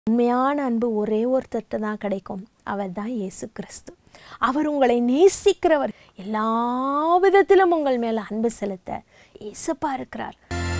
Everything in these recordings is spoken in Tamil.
உண்மையான அன்பு ஒரே ஒருத்தர்கிட்ட தான் கிடைக்கும் அவர் தான் இயேசு கிறிஸ்து அவர் உங்களை நேசிக்கிறவர் எல்லா விதத்திலும் உங்கள் மேல அன்பு செலுத்த இயேசப்பா இருக்கிறார்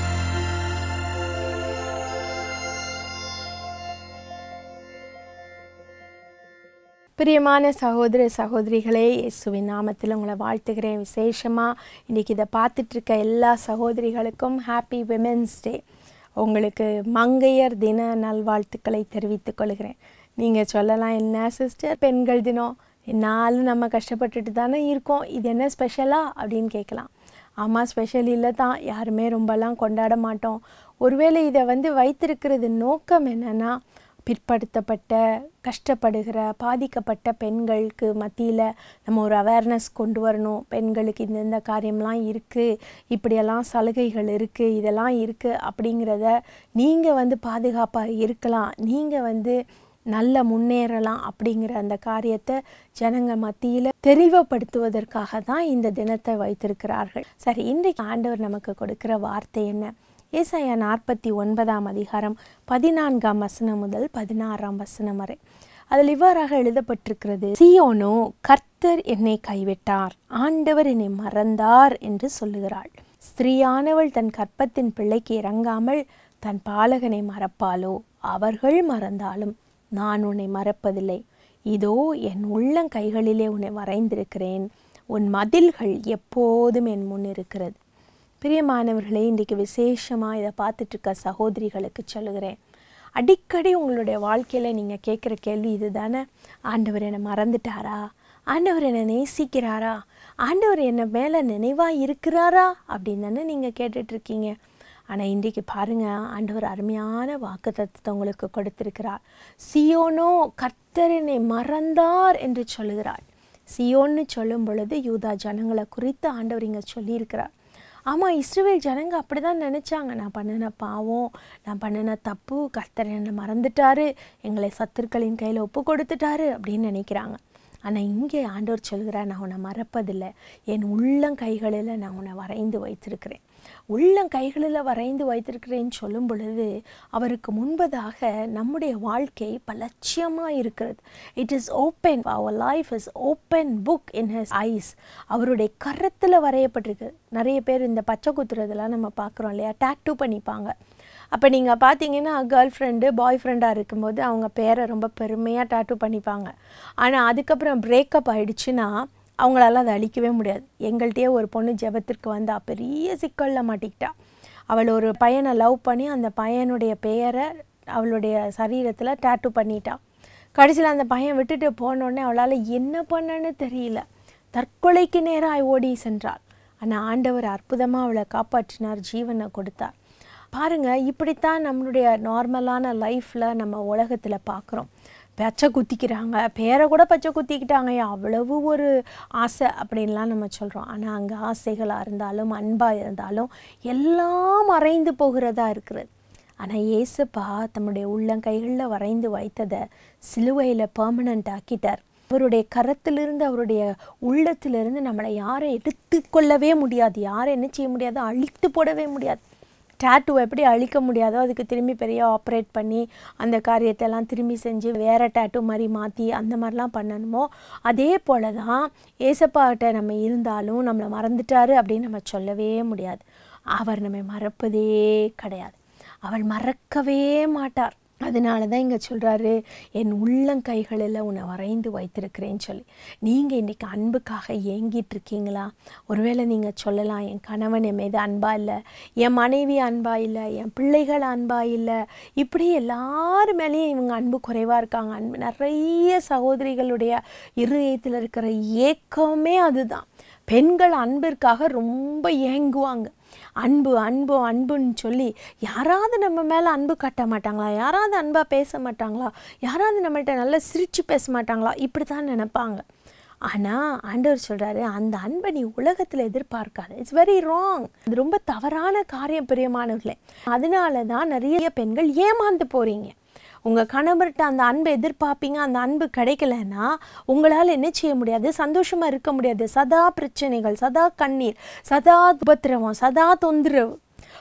பிரியமான சகோதர சகோதரிகளே இயேசுவின் நாமத்தில் உங்களை வாழ்த்துகிறேன் விசேஷமாக இன்றைக்கி இதை பார்த்துட்டு இருக்க எல்லா சகோதரிகளுக்கும் ஹாப்பி விமென்ஸ் டே உங்களுக்கு மங்கையர் தின நல்வாழ்த்துக்களை தெரிவித்துக் கொள்கிறேன் நீங்கள் சொல்லலாம் என்ன சிஸ்டர் பெண்கள் தினம் என்னாலும் நம்ம கஷ்டப்பட்டுட்டு தானே இருக்கோம் இது என்ன ஸ்பெஷலா அப்படின்னு கேட்கலாம் ஆமாம் ஸ்பெஷல் இல்லை தான் யாருமே ரொம்பலாம் கொண்டாட மாட்டோம் ஒருவேளை இதை வந்து வைத்திருக்கிறது நோக்கம் என்னென்னா பிற்படுத்தப்பட்ட கஷ்டப்படுகிற பாதிக்கப்பட்ட பெண்களுக்கு மத்தியில் நம்ம ஒரு அவேர்னஸ் கொண்டு வரணும் பெண்களுக்கு இந்தந்த காரியம்லாம் இருக்குது இப்படியெல்லாம் சலுகைகள் இருக்குது இதெல்லாம் இருக்குது அப்படிங்கிறத நீங்கள் வந்து பாதுகாப்பாக இருக்கலாம் நீங்கள் வந்து நல்ல முன்னேறலாம் அப்படிங்கிற அந்த காரியத்தை ஜனங்க மத்தியில் தெளிவுபடுத்துவதற்காக தான் இந்த தினத்தை வைத்திருக்கிறார்கள் சரி இன்றைக்கு ஆண்டவர் நமக்கு கொடுக்கிற வார்த்தை என்ன ஏசாயா நாற்பத்தி ஒன்பதாம் அதிகாரம் பதினான்காம் வசனம் முதல் பதினாறாம் வசனம் வரை அதில் இவ்வாறாக எழுதப்பட்டிருக்கிறது சியோனோ கர்த்தர் என்னை கைவிட்டார் ஆண்டவர் என்னை மறந்தார் என்று சொல்லுகிறாள் ஸ்திரீயானவள் தன் கற்பத்தின் பிள்ளைக்கு இறங்காமல் தன் பாலகனை மறப்பாளோ அவர்கள் மறந்தாலும் நான் உன்னை மறப்பதில்லை இதோ என் உள்ளங்கைகளிலே உன்னை வரைந்திருக்கிறேன் உன் மதில்கள் எப்போதும் என் முன் இருக்கிறது பிரியமானவர்களே இன்றைக்கு விசேஷமாக இதை பார்த்துட்ருக்க சகோதரிகளுக்கு சொல்லுகிறேன் அடிக்கடி உங்களுடைய வாழ்க்கையில் நீங்கள் கேட்குற கேள்வி இது தானே ஆண்டவர் என்னை மறந்துட்டாரா ஆண்டவர் என்னை நேசிக்கிறாரா ஆண்டவர் என்னை மேலே நினைவாக இருக்கிறாரா அப்படின்னு தானே நீங்கள் கேட்டுட்ருக்கீங்க ஆனால் இன்றைக்கு பாருங்கள் ஆண்டவர் அருமையான வாக்கு தத்துவத்தை உங்களுக்கு கொடுத்திருக்கிறார் சியோனோ கர்த்தரனை மறந்தார் என்று சொல்லுகிறார் சியோன்னு சொல்லும் பொழுது யூதா ஜனங்களை குறித்து ஆண்டவர் இங்கே சொல்லியிருக்கிறார் ஆமாம் இஸ்ரேல் ஜனங்க அப்படி தான் நினச்சாங்க நான் பண்ணின பாவம் நான் பண்ணின தப்பு கர்த்தர் என்னை மறந்துட்டாரு எங்களை சத்துருக்களின் கையில் ஒப்பு கொடுத்துட்டாரு அப்படின்னு நினைக்கிறாங்க ஆனால் இங்கே ஆண்டவர் சொல்கிறார் நான் உன்னை மறப்பதில்லை என் உள்ளங்கைகளில் நான் உன்னை வரைந்து வைத்திருக்கிறேன் உள்ளங்கைகளில் வரைந்து வைத்திருக்கிறேன்னு சொல்லும் பொழுது அவருக்கு முன்பதாக நம்முடைய வாழ்க்கை பலட்சியமாக இருக்கிறது இட் இஸ் ஓப்பன் அவர் life is open book in his eyes அவருடைய கரத்தில் வரையப்பட்டிருக்கு நிறைய பேர் இந்த பச்சை குத்துறதெல்லாம் நம்ம பார்க்குறோம் இல்லையா டேட்டூ பண்ணிப்பாங்க அப்போ நீங்கள் பார்த்தீங்கன்னா கேர்ள் ஃப்ரெண்டு பாய் ஃப்ரெண்டாக இருக்கும்போது அவங்க பேரை ரொம்ப பெருமையாக டேட்டூ பண்ணிப்பாங்க ஆனால் அதுக்கப்புறம் பிரேக்கப் ஆகிடுச்சுன்னா அவங்களால அதை அழிக்கவே முடியாது எங்கள்கிட்டயே ஒரு பொண்ணு ஜெபத்திற்கு வந்தா பெரிய சிக்கலில் மாட்டிக்கிட்டா அவள் ஒரு பையனை லவ் பண்ணி அந்த பையனுடைய பெயரை அவளுடைய சரீரத்தில் டேட்டூ பண்ணிட்டா கடைசியில் அந்த பையன் விட்டுட்டு போனோடனே அவளால் என்ன பண்ணன்னு தெரியல தற்கொலைக்கு நேராக ஓடி சென்றாள் ஆனால் ஆண்டவர் அற்புதமாக அவளை காப்பாற்றினார் ஜீவனை கொடுத்தார் பாருங்கள் இப்படித்தான் நம்மளுடைய நார்மலான லைஃப்பில் நம்ம உலகத்தில் பார்க்குறோம் பச்சை குத்திக்கிறாங்க பேரை கூட பச்சை குத்திக்கிட்டாங்க அவ்வளவு ஒரு ஆசை அப்படின்லாம் நம்ம சொல்கிறோம் ஆனால் அங்கே ஆசைகளாக இருந்தாலும் அன்பாக இருந்தாலும் எல்லாம் மறைந்து போகிறதா இருக்கிறது ஆனால் ஏசப்பா தம்முடைய உள்ளங்கைகளில் வரைந்து வைத்ததை சிலுவையில் பர்மனண்ட் ஆக்கிட்டார் அவருடைய கரத்திலிருந்து அவருடைய உள்ளத்திலிருந்து நம்மளை யாரை எடுத்து கொள்ளவே முடியாது யாரை என்ன செய்ய முடியாது அழித்து போடவே முடியாது டேட்டூ எப்படி அழிக்க முடியாதோ அதுக்கு திரும்பி பெரிய ஆப்ரேட் பண்ணி அந்த காரியத்தெல்லாம் திரும்பி செஞ்சு வேறு டேட்டூ மாதிரி மாற்றி அந்த மாதிரிலாம் பண்ணணுமோ அதே போல் தான் ஏசப்பாட்ட நம்ம இருந்தாலும் நம்மளை மறந்துட்டாரு அப்படின்னு நம்ம சொல்லவே முடியாது அவர் நம்மை மறப்பதே கிடையாது அவள் மறக்கவே மாட்டார் அதனால தான் இங்கே சொல்கிறாரு என் உள்ளங்கைகளில் உன்னை வரைந்து வைத்திருக்கிறேன்னு சொல்லி நீங்கள் இன்றைக்கி அன்புக்காக ஏங்கிட்டு இருக்கீங்களா ஒருவேளை நீங்கள் சொல்லலாம் என் கணவன் என் மீது அன்பா இல்லை என் மனைவி அன்பா இல்லை என் பிள்ளைகள் அன்பா இல்லை இப்படி எல்லார் மேலேயும் இவங்க அன்பு குறைவாக இருக்காங்க அன்பு நிறைய சகோதரிகளுடைய இருதயத்தில் இருக்கிற ஏக்கமே அதுதான் பெண்கள் அன்பிற்காக ரொம்ப ஏங்குவாங்க அன்பு அன்பு அன்புன்னு சொல்லி யாராவது நம்ம மேலே அன்பு காட்ட மாட்டாங்களா யாராவது அன்பாக பேச மாட்டாங்களா யாராவது நம்மள்கிட்ட நல்லா சிரித்து பேச மாட்டாங்களா இப்படி தான் நினைப்பாங்க ஆனால் ஆண்டவர் சொல்கிறாரு அந்த அன்பை நீ உலகத்தில் எதிர்பார்க்காது இட்ஸ் வெரி ராங் அது ரொம்ப தவறான காரியம் பிரியமானவர்களே அதனால தான் நிறைய பெண்கள் ஏமாந்து போகிறீங்க உங்கள் கணவர்கிட்ட அந்த அன்பை எதிர்பார்ப்பீங்க அந்த அன்பு கிடைக்கலன்னா உங்களால் என்ன செய்ய முடியாது சந்தோஷமாக இருக்க முடியாது சதா பிரச்சனைகள் சதா கண்ணீர் சதா உபத்திரவம் சதா தொந்தரவு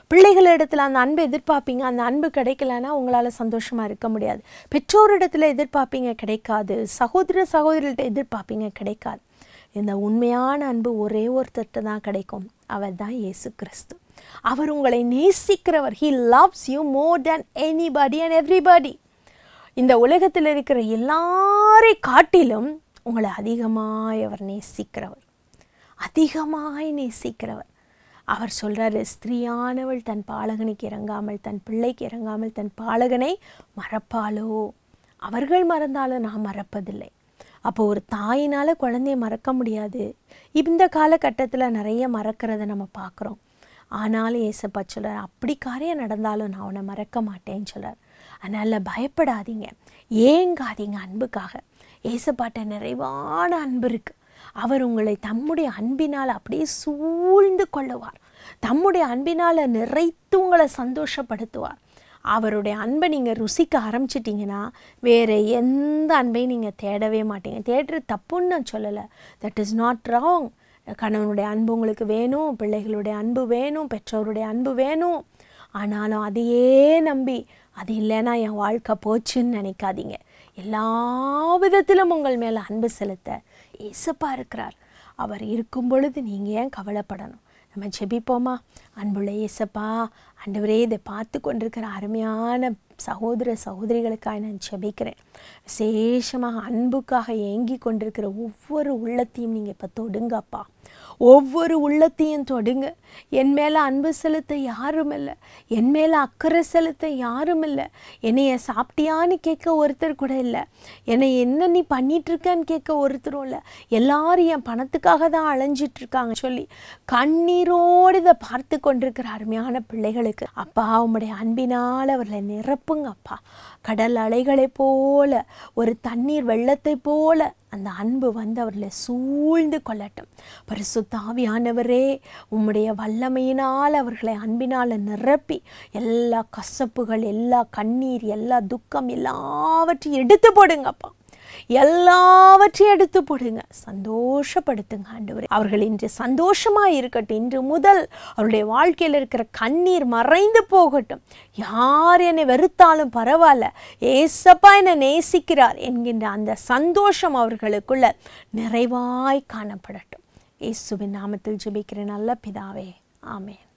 பிள்ளைகளிடத்தில் அந்த அன்பை எதிர்பார்ப்பீங்க அந்த அன்பு கிடைக்கலன்னா உங்களால் சந்தோஷமாக இருக்க முடியாது பெற்றோரிடத்தில் எதிர்பார்ப்பீங்க கிடைக்காது சகோதர சகோதரிகிட்ட எதிர்பார்ப்பீங்க கிடைக்காது இந்த உண்மையான அன்பு ஒரே ஒருத்தர்கிட்ட தான் கிடைக்கும் அவர் தான் இயேசு கிறிஸ்து அவர் உங்களை நேசிக்கிறவர் he loves you more than anybody and everybody இந்த உலகத்தில் இருக்கிற எல்லாரை காட்டிலும் உங்களை அதிகமாய் அவர் நேசிக்கிறவர் அதிகமாய் நேசிக்கிறவர் அவர் சொல்றாரு ஸ்திரீயானவள் தன் பாலகனுக்கு இறங்காமல் தன் பிள்ளைக்கு இறங்காமல் தன் பாலகனை மறப்பாளோ அவர்கள் மறந்தாலும் நான் மறப்பதில்லை அப்போ ஒரு தாயினால் குழந்தைய மறக்க முடியாது இந்த காலகட்டத்தில் நிறைய மறக்கிறத நம்ம பார்க்குறோம் ஆனாலும் ஏசப்பா சொல்றார் அப்படி காரியம் நடந்தாலும் நான் அவனை மறக்க மாட்டேன்னு சொல்றார் அதனால் பயப்படாதீங்க ஏங்காதீங்க அன்புக்காக ஏசப்பாட்ட நிறைவான அன்பு இருக்கு அவர் உங்களை தம்முடைய அன்பினால் அப்படியே சூழ்ந்து கொள்ளுவார் தம்முடைய அன்பினால் நிறைத்து உங்களை சந்தோஷப்படுத்துவார் அவருடைய அன்பை நீங்கள் ருசிக்க ஆரம்பிச்சிட்டிங்கன்னா வேறு எந்த அன்பையும் நீங்கள் தேடவே மாட்டீங்க தேடுறது தப்புன்னு நான் சொல்லலை தட் இஸ் நாட் ராங் கணவனுடைய அன்பு உங்களுக்கு வேணும் பிள்ளைகளுடைய அன்பு வேணும் பெற்றோருடைய அன்பு வேணும் ஆனாலும் அதையே நம்பி அது இல்லைன்னா என் வாழ்க்கை போச்சுன்னு நினைக்காதீங்க எல்லா விதத்திலும் உங்கள் மேலே அன்பு செலுத்த ஏசப்பா இருக்கிறார் அவர் இருக்கும் பொழுது நீங்கள் ஏன் கவலைப்படணும் நம்ம ஜெபிப்போமா அன்புள்ள ஏசப்பா ஆண்டவரே இதை பார்த்து கொண்டிருக்கிற அருமையான சகோதர சகோதரிகளுக்காக நான் ஜெபிக்கிறேன் விசேஷமாக அன்புக்காக ஏங்கி கொண்டிருக்கிற ஒவ்வொரு உள்ளத்தையும் நீங்கள் இப்போ தொடுங்கப்பா ஒவ்வொரு உள்ளத்தையும் தொடுங்க என் மேலே அன்பு செலுத்த யாரும் இல்லை என் மேலே அக்கறை செலுத்த யாரும் இல்லை என்னைய சாப்பிட்டியான்னு கேட்க ஒருத்தர் கூட இல்லை என்னை என்ன நீ பண்ணிட்டு இருக்கன்னு கேட்க ஒருத்தரும் இல்லை எல்லாரும் என் பணத்துக்காக தான் அலைஞ்சிட்டு இருக்காங்க சொல்லி கண்ணீரோடு இதை பார்த்து கொண்டிருக்கிற அருமையான பிள்ளைகளுக்கு அப்பா உம்முடைய அன்பினால் அவர்களை நிரப்புங்க அப்பா கடல் அலைகளைப் போல ஒரு தண்ணீர் வெள்ளத்தை போல அந்த அன்பு வந்து அவர்களை சூழ்ந்து கொள்ளட்டும் பரிசுத்தாவியானவரே உம்முடைய வல்லமையினால் அவர்களை அன்பினால் நிரப்பி எல்லா கசப்புகள் எல்லா கண்ணீர் எல்லா துக்கம் எல்லாவற்றையும் எடுத்து போடுங்கப்பா எல்லாவற்றையும் எடுத்து போடுங்க சந்தோஷப்படுத்துங்க ஆண்டவரே அவர்கள் இன்று சந்தோஷமா இருக்கட்டும் இன்று முதல் அவருடைய வாழ்க்கையில் இருக்கிற கண்ணீர் மறைந்து போகட்டும் யார் என்னை வெறுத்தாலும் பரவாயில்ல ஏசப்பா என்னை நேசிக்கிறார் என்கின்ற அந்த சந்தோஷம் அவர்களுக்குள்ள நிறைவாய் காணப்படட்டும் இயேசுவின் நாமத்தில் ஜெபிக்கிற நல்ல பிதாவே ஆமென்